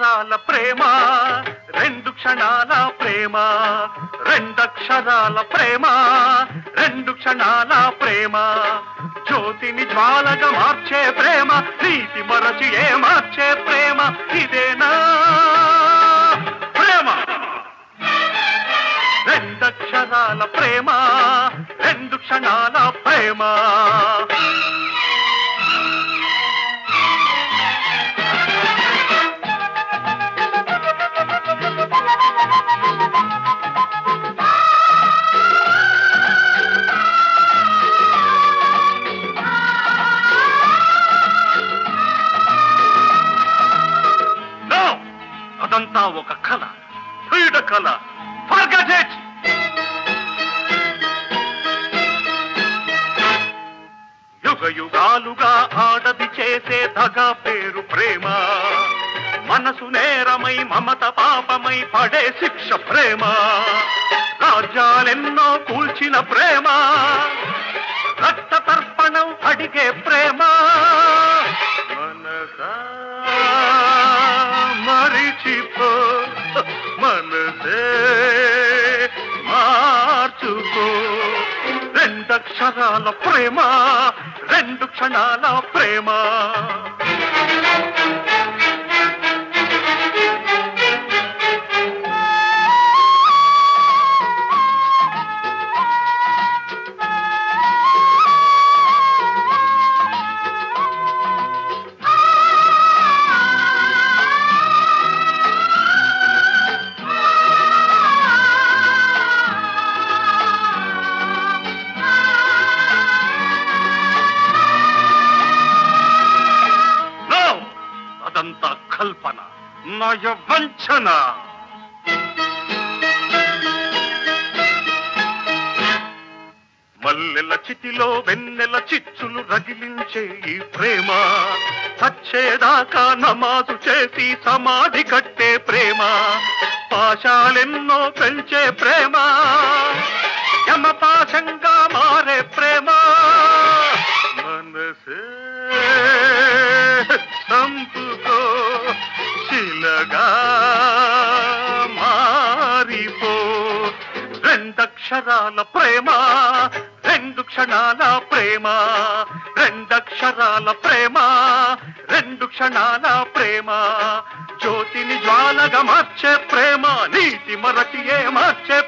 రెండక్షరాల ప్రేమ రెండు క్షణాల ప్రేమ రెండక్షరాల ప్రేమ రెండు క్షణాల ప్రేమ జ్యోతిని జ్వాలగా మార్చే ప్రేమ నీతి మరచి ఏ మార్చే ప్రేమ ఇదేనా ప్రేమ రెండక్షరాల ప్రేమ రెండు క్షణాల ప్రేమ No! అదంతా ఒక కళ పీడ కళ Forget it! యుగ యుగాలుగా ఆడది చేసే దగ పేరు ప్రేమ మనసు నేరమై మమత పాపమై పడే శిక్ష ప్రేమ రాజ్యాలెన్నో కూల్చిన ప్రేమ రక్త తర్పణం అడిగే ప్రేమ మనసా మరిచిపో మనసే మార్చుకో రెండక్షరాల ప్రేమ రెండు క్షణాల ప్రేమ No! అదంతా కల్పన నయ వంచన మల్లెల చితిలో వెన్నెల చిచ్చులు రగిలించే ఈ ప్రేమ చచ్చేదాకా నమాజు చేసి సమాధి కట్టే ప్రేమ పాశాలెన్నో పెంచే ప్రేమ యమపాశంగా మారే ప్రేమ మనసే చంపుకో శిలగా మారిపో రెండక్షరాల ప్రేమ రెండు క్షణాల ప్రేమ రెండక్షరాల ప్రేమ రెండు క్షణాల ప్రేమ జ్యోతిని జ్వాలగా మార్చే ప్రేమ నీతి మరచి ఏ మార్చే